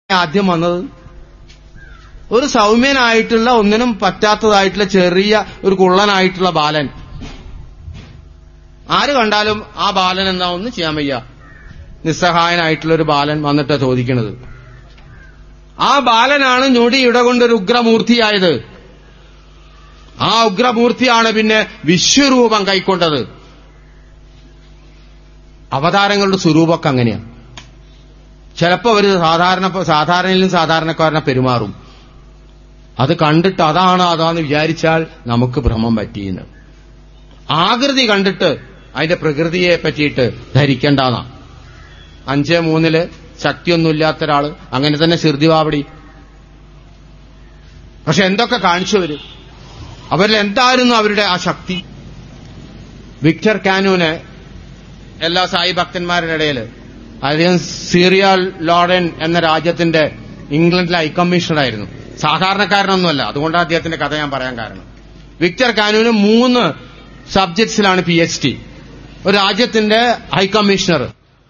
ആദ്യം വന്നത് ഒരു സൗമ്യനായിട്ടുള്ള ഒന്നിനും പറ്റാത്തതായിട്ടുള്ള ചെറിയ ഒരു കുള്ളനായിട്ടുള്ള ബാലൻ ആര് കണ്ടാലും ആ ബാലൻ എന്താ ഒന്നും ചെയ്യാൻ വയ്യ നിസ്സഹായനായിട്ടുള്ള ഒരു ബാലൻ വന്നിട്ട് ചോദിക്കുന്നത് ആ ബാലനാണ് ഞൊടി ഇടകൊണ്ടൊരു ഉഗ്രമൂർത്തിയായത് ആ ഉഗ്രമൂർത്തിയാണ് പിന്നെ വിശ്വരൂപം കൈക്കൊണ്ടത് അവതാരങ്ങളുടെ സ്വരൂപമൊക്കെ അങ്ങനെയാണ് ചിലപ്പോ അവര് സാധാരണ സാധാരണയിലും സാധാരണക്കാരനെ പെരുമാറും അത് കണ്ടിട്ട് അതാണ് അതാന്ന് വിചാരിച്ചാൽ നമുക്ക് ഭ്രമം പറ്റിയെന്ന് ആകൃതി കണ്ടിട്ട് അതിന്റെ പ്രകൃതിയെ പറ്റിയിട്ട് ധരിക്കേണ്ടതാ അഞ്ച് മൂന്നില് ശക്തിയൊന്നുമില്ലാത്ത ഒരാള് അങ്ങനെ തന്നെ ശിർദിവാവടി പക്ഷെ എന്തൊക്കെ കാണിച്ചവര് അവരിൽ എന്തായിരുന്നു അവരുടെ ആ ശക്തി വിക്ടർ കാനൂന് എല്ലാ സായി ഭക്തന്മാരുടെ ഇടയിൽ അദ്ദേഹം സീറിയ ലോഡൻ എന്ന രാജ്യത്തിന്റെ ഇംഗ്ലണ്ടിലെ ഹൈക്കമ്മീഷണറായിരുന്നു സാധാരണക്കാരനൊന്നുമല്ല അതുകൊണ്ടാണ് അദ്ദേഹത്തിന്റെ കഥ ഞാൻ പറയാൻ കാരണം വിക്ടർ കാനൂന് മൂന്ന് സബ്ജക്ട്സിലാണ് പി എച്ച് ഡി ഒരു രാജ്യത്തിന്റെ ഹൈക്കമ്മീഷണർ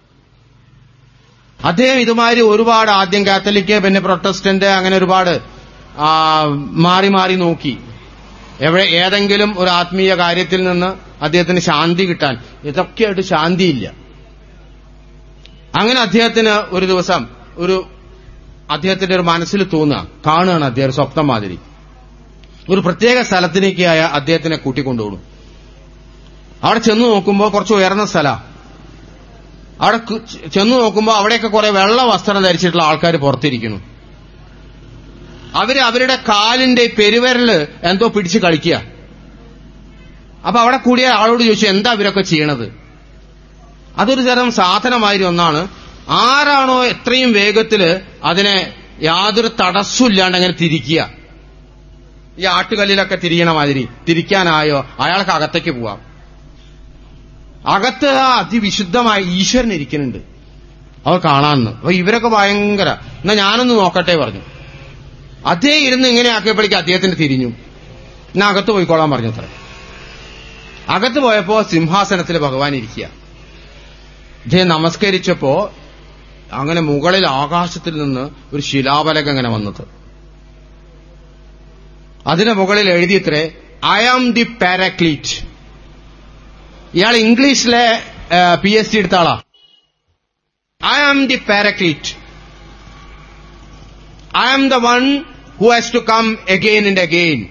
അദ്ദേഹം ഇതുമാതിരി ഒരുപാട് ആദ്യം കാത്തലിക് പിന്നെ പ്രൊട്ടസ്റ്റന്റ് അങ്ങനെ ഒരുപാട് ആ, മാറി മാറി നോക്കി എവിടെ ഏതെങ്കിലും ഒരു ആത്മീയ കാര്യത്തിൽ നിന്ന് അദ്ദേഹത്തിന് ശാന്തി കിട്ടാൻ ഇതൊക്കെയായിട്ട് ശാന്തിയില്ല അങ്ങനെ അദ്ദേഹത്തിന് ഒരു ദിവസം ഒരു അദ്ദേഹത്തിന്റെ ഒരു മനസ്സിൽ തോന്നുക കാണുകയാണ് അദ്ദേഹം ഒരു സ്വപ്നം മാതിരി ഒരു പ്രത്യേക സ്ഥലത്തിലേക്കായ അദ്ദേഹത്തിനെ കൂട്ടിക്കൊണ്ടുപോകും അവിടെ ചെന്ന് നോക്കുമ്പോൾ കുറച്ച് ഉയർന്ന സ്ഥല അവിടെ കു- ചെന്ന് നോക്കുമ്പോൾ അവിടെയൊക്കെ കുറെ വെള്ള വസ്ത്രം ധരിച്ചിട്ടുള്ള ആൾക്കാർ പുറത്തിരിക്കുന്നു അവര് അവരുടെ കാലിന്റെ പെരുവിരല് എന്തോ പിടിച്ച് കളിക്കുക അപ്പൊ അവിടെ കൂടിയ ആളോട് ചോദിച്ചു എന്താ ഇവരൊക്കെ ചെയ്യണത് അതൊരു തരം സാധനമാതിരി ഒന്നാണ് ആരാണോ എത്രയും വേഗത്തില് അതിനെ യാതൊരു തടസ്സമില്ലാണ്ട് അങ്ങനെ തിരിക്കുക ഈ ആട്ടുകല്ലിലൊക്കെ തിരിയണ മാതിരി തിരിക്കാനായോ അയാൾക്ക് അകത്തേക്ക് പോവാം അകത്ത് ആ അതിവിശുദ്ധമായ ഈശ്വരൻ ഇരിക്കുന്നുണ്ട് അവർ കാണാമെന്ന് അപ്പൊ ഇവരൊക്കെ ഭയങ്കര എന്നാ ഞാനൊന്ന് നോക്കട്ടെ പറഞ്ഞു അതേ ഇരുന്ന് ഇങ്ങനെ ആക്കിയപ്പോഴേക്കും അദ്ദേഹത്തിന് തിരിഞ്ഞു എന്നാ അകത്ത് പോയിക്കോളാൻ പറഞ്ഞു അത്ര അകത്ത് പോയപ്പോ സിംഹാസനത്തിൽ ഭഗവാൻ ഇരിക്കുക ഇദ്ദേഹം നമസ്കരിച്ചപ്പോ അങ്ങനെ മുകളിൽ ആകാശത്തിൽ നിന്ന് ഒരു ശിലാഫലകം അങ്ങനെ വന്നത് അതിന് മുകളിൽ എഴുതിയത്രേ ഐ ആം ദി പാരാക്ലീറ്റ് ഇയാൾ ഇംഗ്ലീഷിലെ പി എച്ച് ഡി എടുത്ത ആളാ I am the paraclete I am the one who has to come again and again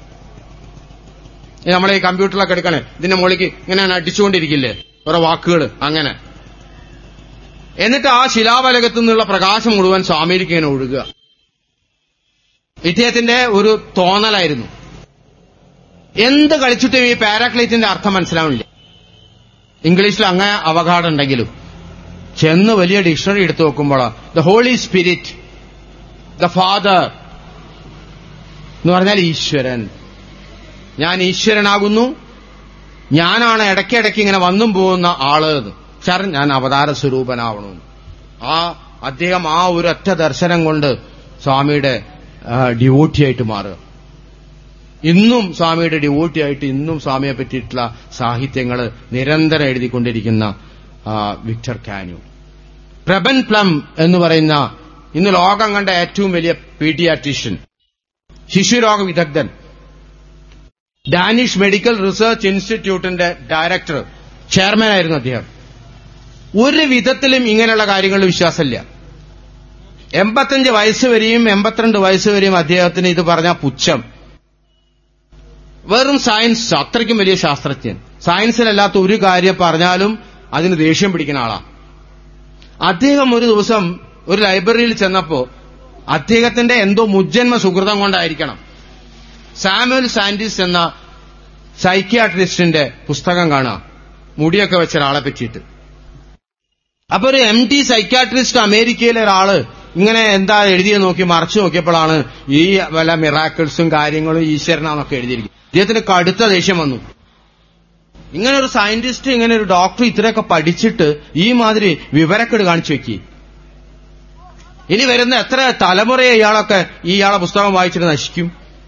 നമ്മളെ ഈ കമ്പ്യൂട്ടറിലൊക്കെ എടുക്കണേ ഇതിന്റെ മുകളിലേക്ക് ഇങ്ങനെ അടിച്ചുകൊണ്ടിരിക്കില്ലേ ഓരോ വാക്കുകൾ അങ്ങനെ എന്നിട്ട് ആ ശിലാഫലകത്തു നിന്നുള്ള പ്രകാശം മുഴുവൻ സ്വാമിയിലേക്ക് ഇങ്ങനെ ഒഴുകുക ഇദ്ദേഹത്തിന്റെ ഒരു തോന്നലായിരുന്നു എന്ത് കളിച്ചിട്ടും ഈ പാരാക്ലൈറ്റിന്റെ അർത്ഥം മനസ്സിലാവില്ല ഇംഗ്ലീഷിൽ അങ്ങനെ അവഘാടം ഉണ്ടെങ്കിലും ചെന്ന് വലിയ ഡിക്ഷണറി എടുത്തു നോക്കുമ്പോൾ the holy spirit the father എന്ന് പറഞ്ഞാൽ ഈശ്വരൻ ഞാൻ ഈശ്വരനാകുന്നു ഞാനാണ് ഇടയ്ക്കിടയ്ക്ക് ഇങ്ങനെ വന്നും പോകുന്ന ആള് എന്ന്. സാർ ഞാൻ അവതാര സ്വരൂപനാവണമെന്ന് ആ അദ്ദേഹം ആ ഒരു ഒറ്റ ദർശനം കൊണ്ട് സ്വാമിയുടെ ഡിവോട്ടി ആയിട്ട് മാറുക ഇന്നും സ്വാമിയുടെ ഡിവോട്ടി ആയിട്ട് ഇന്നും സ്വാമിയെ പറ്റിയിട്ടുള്ള സാഹിത്യങ്ങൾ നിരന്തരം എഴുതിക്കൊണ്ടിരിക്കുന്ന ആ, വിക്ടർ കാനു പ്രബൻ പ്ലം എന്ന് പറയുന്ന ഇന്ന് ലോകം കണ്ട ഏറ്റവും വലിയ പീഡിയാട്രീഷ്യൻ ശിശുരോഗ വിദഗ്ധൻ ഡാനിഷ് മെഡിക്കൽ റിസർച്ച് ഇൻസ്റ്റിറ്റ്യൂട്ടിന്റെ ഡയറക്ടർ ചെയർമാൻ ആയിരുന്നു അദ്ദേഹം ഒരു വിധത്തിലും ഇങ്ങനെയുള്ള കാര്യങ്ങളിൽ വിശ്വാസമില്ല എൺപത്തഞ്ച് വയസ്സ് വരെയും എൺപത്തിരണ്ട് വയസ്സ് വരെയും അദ്ദേഹത്തിന് ഇത് പറഞ്ഞ പുച്ഛം വെറും സയൻസ് അത്രയ്ക്കും വലിയ ശാസ്ത്രജ്ഞൻ സയൻസിലല്ലാത്ത ഒരു കാര്യം പറഞ്ഞാലും അതിന് ദേഷ്യം പിടിക്കുന്ന ആളാ അദ്ദേഹം ഒരു ദിവസം ഒരു ലൈബ്രറിയിൽ ചെന്നപ്പോ അദ്ദേഹത്തിന്റെ എന്തോ മുജ്ജന്മ സുഹൃതം കൊണ്ടായിരിക്കണം സാമുവൽ സാൻഡിസ് എന്ന സൈക്യാട്രിസ്റ്റിന്റെ പുസ്തകം കാണുക മുടിയൊക്കെ വെച്ച ഒരാളെ പറ്റിയിട്ട് അപ്പൊ ഒരു എം ടി സൈക്യാട്രിസ്റ്റ് അമേരിക്കയിലെ ഒരാള് ഇങ്ങനെ എന്താ എഴുതിയത് നോക്കി മറച്ചു നോക്കിയപ്പോഴാണ് ഈ വല്ല മിറാക്കിൾസും കാര്യങ്ങളും ഈശ്വരനാന്നൊക്കെ എഴുതിയിരിക്കും ഇദ്ദേഹത്തിന് കടുത്ത ദേഷ്യം വന്നു ഇങ്ങനെ ഒരു സയന്റിസ്റ്റ് ഇങ്ങനെ ഒരു ഡോക്ടർ ഇത്രയൊക്കെ പഠിച്ചിട്ട് ഈ മാതിരി വിവരക്കേട് കാണിച്ചു വെക്കി ഇനി വരുന്ന എത്ര തലമുറയെ ഇയാളൊക്കെ ഈ ഇയാളെ പുസ്തകം വായിച്ചിട്ട് നശിക്കും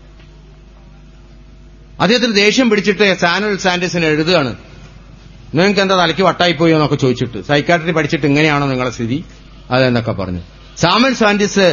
അദ്ദേഹത്തിന് ദേഷ്യം പിടിച്ചിട്ട് സാനുവൽ സാൻഡേഴ്സിന് എഴുതുകയാണ് നിങ്ങൾക്ക് എന്താ തലയ്ക്ക് വട്ടായിപ്പോയോ എന്നൊക്കെ ചോദിച്ചിട്ട് സൈക്കാട്രി പഠിച്ചിട്ട് ഇങ്ങനെയാണോ നിങ്ങളുടെ സ്ഥിതി അതെന്നൊക്കെ പറഞ്ഞു സാമുവൽ സാൻഡിസ്